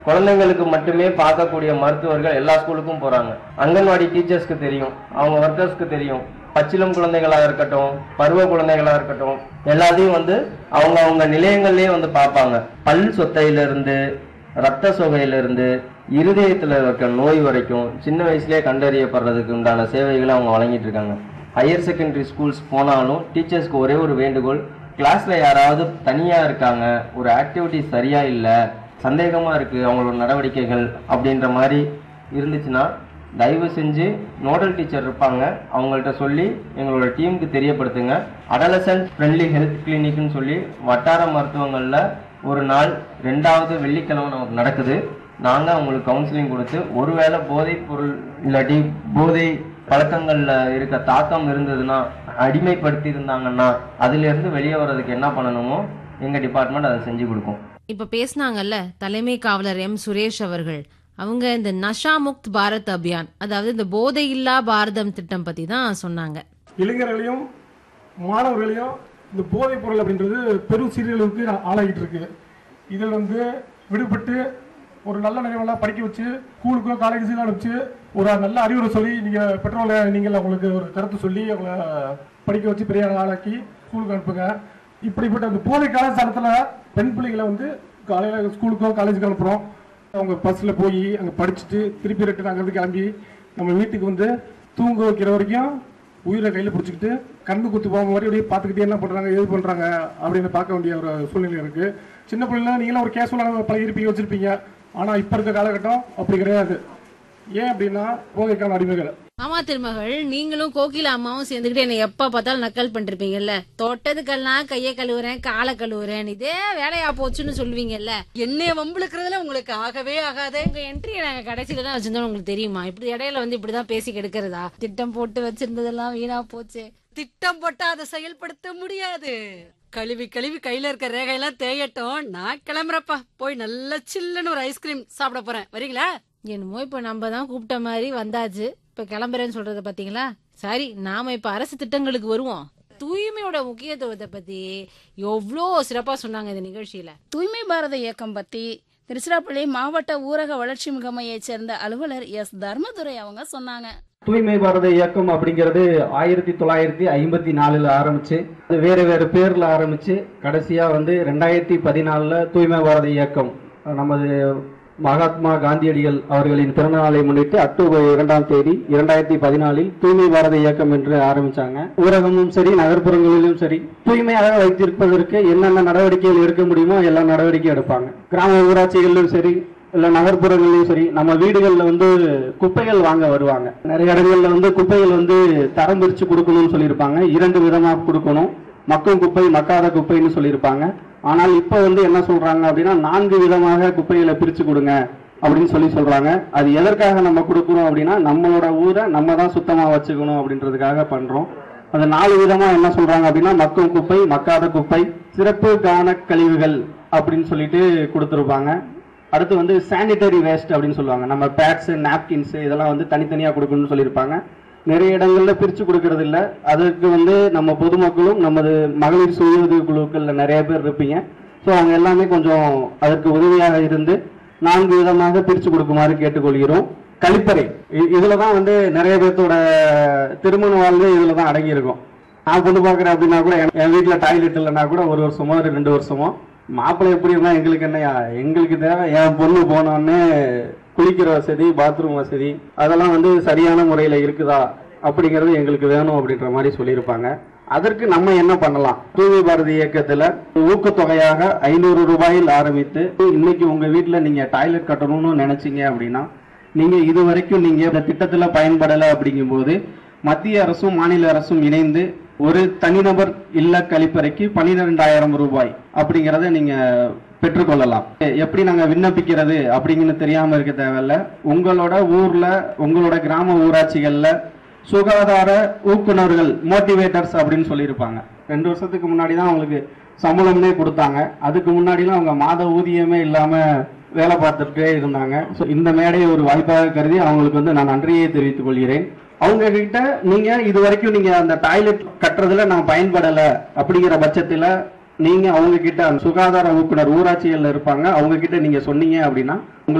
குழந்தைங்களுக்கு மட்டுமே பார்க்கக்கூடிய மருத்துவர்கள் எல்லா ஸ்கூலுக்கும் போறாங்க அங்கன்வாடி டீச்சர்ஸ்க்கு தெரியும் அவங்க ஒர்க்கர்ஸ்க்கு தெரியும் பச்சிலம் குழந்தைகளா இருக்கட்டும் பருவ குழந்தைகளா இருக்கட்டும் எல்லாத்தையும் வந்து அவங்க அவங்க நிலையங்கள்லயே வந்து பார்ப்பாங்க பல் சொத்தையில இருந்து ரத்த சோகையில இருந்து இருதயத்துல இருக்க நோய் வரைக்கும் சின்ன வயசுலயே கண்டறியப்படுறதுக்கு உண்டான சேவைகளை அவங்க வழங்கிட்டு இருக்காங்க ஹையர் செகண்டரி ஸ்கூல்ஸ் போனாலும் டீச்சர்ஸ்க்கு ஒரே ஒரு வேண்டுகோள் கிளாஸ்ல யாராவது தனியா இருக்காங்க ஒரு ஆக்டிவிட்டி சரியா இல்ல சந்தேகமா இருக்கு அவங்களோட நடவடிக்கைகள் அப்படின்ற மாதிரி இருந்துச்சுன்னா தயவு செஞ்சு நோடல் டீச்சர் இருப்பாங்க அவங்கள்ட்ட சொல்லி எங்களோட டீமுக்கு தெரியப்படுத்துங்க அடலசன்ட் ஃப்ரெண்ட்லி ஹெல்த் கிளினிக்னு சொல்லி வட்டார மருத்துவங்கள்ல ஒரு நாள் ரெண்டாவது வெள்ளிக்கிழமை நமக்கு நடக்குது நாங்க அவங்களுக்கு கவுன்சிலிங் கொடுத்து ஒருவேளை போதைப் பொருள் இல்லாட்டி போதை பழக்கங்கள்ல இருக்க தாக்கம் இருந்ததுன்னா அடிமைப்படுத்தி இருந்தாங்கன்னா அதுல இருந்து வெளியே வர்றதுக்கு என்ன பண்ணணுமோ எங்க டிபார்ட்மெண்ட் அதை செஞ்சு கொடுக்கும் இப்ப பேசுனாங்கல்ல தலைமை காவலர் எம் சுரேஷ் அவர்கள் அவங்க இந்த நஷா முக்த் பாரத் அபியான் அதாவது இந்த போதை இல்லா பாரதம் திட்டம் பத்தி தான் சொன்னாங்க இளைஞர்களையும் மாணவர்களையும் இந்த போதைப் பொருள் அப்படின்றது பெரும் சீரழிவுக்கு ஆளாகிட்டு இருக்கு இதில் வந்து விடுபட்டு ஒரு நல்ல நிலைமையெல்லாம் படிக்க வச்சு ஸ்கூலுக்கோ காலேஜுக்கோ அனுப்பிச்சு ஒரு நல்ல அறிவுரை சொல்லி நீங்கள் பெற்றோர்களை நீங்கள் அவங்களுக்கு ஒரு கருத்து சொல்லி அவங்கள படிக்க வச்சு பெரிய ஆளாக்கி ஸ்கூலுக்கு அனுப்புங்க இப்படிப்பட்ட அந்த போதை காலஸ்தானத்தில் பெண் பிள்ளைகளை வந்து காலையில் ஸ்கூலுக்கோ காலேஜுக்கு அனுப்புகிறோம் அவங்க பஸ்ஸில் போய் அங்கே படிச்சுட்டு திருப்பி ரிட்டன் அங்கேருந்து கிளம்பி நம்ம வீட்டுக்கு வந்து தூங்க வைக்கிற வரைக்கும் உயிரை கையில் பிடிச்சிக்கிட்டு கண்ணு குத்து போகாம மாதிரி அப்படியே பார்த்துக்கிட்டே என்ன பண்ணுறாங்க ஏது பண்ணுறாங்க அப்படின்னு பார்க்க வேண்டிய ஒரு சூழ்நிலை இருக்குது சின்ன பிள்ளைல நீங்களும் ஒரு கேஷுவலான பழகிருப்பீங்க வச்சுருப்பீங்க ஆனால் இப்போ இருக்க காலகட்டம் அப்படி கிடையாது ஏன் அப்படின்னா போதைக்கான அடிமைகள் ஆமா திருமகள் நீங்களும் கோகில அம்மாவும் சேர்ந்துக்கிட்டு என்ன எப்ப பார்த்தாலும் நக்கல் பண்ணிருப்பீங்கல்ல தொட்டதுக்கெல்லாம் கைய கழுவுறேன் காலை கழுவுறேன் இதே வேலையா போச்சுன்னு சொல்லுவீங்கல்ல என்னைய வம்பிழுக்கிறதுல உங்களுக்கு ஆகவே ஆகாதே உங்க என்ட்ரியை நாங்க கடைசியில தான் வச்சிருந்தோம் உங்களுக்கு தெரியுமா இப்படி இடையில வந்து இப்படிதான் பேசி கெடுக்கிறதா திட்டம் போட்டு வச்சிருந்ததெல்லாம் வீணா போச்சு திட்டம் போட்டா அதை செயல்படுத்த முடியாது கழுவி கழுவி கையில இருக்க ரேகையெல்லாம் தேயட்டும் நான் கிளம்புறப்பா போய் நல்ல சில்லுன்னு ஒரு ஐஸ்கிரீம் சாப்பிட போறேன் வரீங்களா என்னமோ இப்ப நம்ம தான் கூப்பிட்ட மாதிரி வந்தாச்சு இப்ப கிளம்புறேன்னு சொல்றத பாத்தீங்களா சரி நாம இப்ப அரசு திட்டங்களுக்கு வருவோம் தூய்மையோட முக்கியத்துவத்தை பத்தி எவ்வளோ சிறப்பா சொன்னாங்க இந்த நிகழ்ச்சியில தூய்மை பாரத இயக்கம் பத்தி திருச்சிராப்பள்ளி மாவட்ட ஊரக வளர்ச்சி முகமையைச் சேர்ந்த அலுவலர் எஸ் தர்மதுரை அவங்க சொன்னாங்க தூய்மை பாரத இயக்கம் அப்படிங்கிறது ஆயிரத்தி தொள்ளாயிரத்தி ஐம்பத்தி நாலுல ஆரம்பிச்சு அது வேறு வேறு பேர்ல ஆரம்பிச்சு கடைசியா வந்து ரெண்டாயிரத்தி பதினாலுல தூய்மை பாரத இயக்கம் நமது மகாத்மா காந்தியடிகள் அவர்களின் பிறந்தநாளை முன்னிட்டு அக்டோபர் இரண்டாம் தேதி இரண்டாயிரத்தி பதினாலில் தூய்மை பாரத இயக்கம் என்று ஆரம்பிச்சாங்க ஊரகமும் சரி நகர்ப்புறங்களிலும் சரி தூய்மையாக வைத்திருப்பதற்கு என்னென்ன நடவடிக்கைகள் எடுக்க முடியுமோ எல்லா நடவடிக்கையும் எடுப்பாங்க கிராம ஊராட்சிகளிலும் சரி இல்ல நகர்ப்புறங்கள்லயும் சரி நம்ம வீடுகள்ல வந்து குப்பைகள் வாங்க வருவாங்க நிறைய இடங்கள்ல வந்து குப்பைகள் வந்து தரம் பிரிச்சு கொடுக்கணும்னு சொல்லியிருப்பாங்க இரண்டு விதமா கொடுக்கணும் மக்கும் குப்பை மக்காத குப்பைன்னு சொல்லியிருப்பாங்க ஆனால் இப்போ வந்து என்ன சொல்றாங்க அப்படின்னா நான்கு விதமாக குப்பைகளை பிரிச்சு கொடுங்க அப்படின்னு சொல்லி சொல்றாங்க அது எதற்காக நம்ம கொடுக்குறோம் அப்படின்னா நம்மளோட ஊரை நம்ம தான் சுத்தமா வச்சுக்கணும் அப்படின்றதுக்காக பண்றோம் அது நாலு விதமா என்ன சொல்றாங்க அப்படின்னா மக்கும் குப்பை மக்காத குப்பை சிறப்பு கவன கழிவுகள் அப்படின்னு சொல்லிட்டு கொடுத்துருப்பாங்க அடுத்து வந்து சானிட்டரி வேஸ்ட் அப்படின்னு சொல்லுவாங்க நம்ம பேட்ஸ் நாப்கின்ஸ் இதெல்லாம் வந்து தனித்தனியா கொடுக்கணும்னு சொல்லியிருப்பாங்க நிறைய இடங்கள்ல பிரிச்சு கொடுக்கறது இல்ல அதற்கு வந்து நம்ம பொதுமக்களும் நமது மகளிர் சுய உதவி குழுக்கள்ல நிறைய பேர் இருப்பீங்க ஸோ அவங்க எல்லாமே கொஞ்சம் அதற்கு உதவியாக இருந்து நான்கு விதமாக பிரிச்சு கொடுக்குமாறு கேட்டுக்கொள்கிறோம் கழிப்பறை இ- இதுலதான் வந்து நிறைய பேர்த்தோட திருமண வாழ்வு இதுல தான் அடங்கி இருக்கும் நான் பொண்ணு பார்க்குறேன் அப்படின்னா கூட என் என் வீட்டுல டாய்லெட் இல்லைன்னா கூட ஒரு வருஷமோ இல்லை ரெண்டு வருஷமோ மாப்பிள்ளை எப்படி இருந்தா எங்களுக்கு என்னையா எங்களுக்கு தேவை என் பொண்ணு போனோடனே குளிக்கிற வசதி பாத்ரூம் வசதி அதெல்லாம் வந்து சரியான முறையில இருக்குதா அப்படிங்கிறது எங்களுக்கு வேணும் அப்படின்ற மாதிரி சொல்லியிருப்பாங்க அதற்கு நம்ம என்ன பண்ணலாம் தூய்மை பாரதி இயக்கத்துல ஊக்கத்தொகையாக ஐநூறு ரூபாயில் ஆரம்பித்து இன்னைக்கு உங்க வீட்டுல நீங்க டாய்லெட் கட்டணும்னு நினைச்சீங்க அப்படின்னா நீங்க இது வரைக்கும் நீங்க இந்த திட்டத்துல பயன்படல அப்படிங்கும்போது மத்திய அரசும் மாநில அரசும் இணைந்து ஒரு தனிநபர் இல்ல கழிப்பறைக்கு பன்னிரெண்டாயிரம் ரூபாய் அப்படிங்கறத நீங்க பெற்றுக்கொள்ளலாம் எ- எப்படி நாங்க விண்ணப்பிக்கிறது அப்படிங்கன்னு தெரியாம இருக்க தேவையில்ல உங்களோட ஊர்ல உங்களோட கிராம ஊராட்சிகள்ல சுகாதார ஊக்குனர்கள் மோட்டிவேட்டர்ஸ் அப்படின்னு சொல்லியிருப்பாங்க ரெண்டு வருஷத்துக்கு முன்னாடி தான் அவங்களுக்கு சம்பளம்னே கொடுத்தாங்க அதுக்கு முன்னாடிலாம் அவங்க மாத ஊதியமே இல்லாம வேலை பார்த்துட்டே இருந்தாங்க ஸோ இந்த மேடையை ஒரு வாய்ப்பாக கருதி அவங்களுக்கு வந்து நான் நன்றியை தெரிவித்துக் கொள்கிறேன் அவங்க கிட்ட நீங்க இது வரைக்கும் நீங்க அந்த டாய்லெட் கட்டுறதுல நான் பயன்படல அப்படிங்கிற பட்சத்துல நீங்க அவங்க கிட்ட அந்த சுகாதார ஊக்குனர் ஊராட்சிகள்ல இருப்பாங்க அவங்க கிட்ட நீங்க சொன்னீங்க அப்படின்னா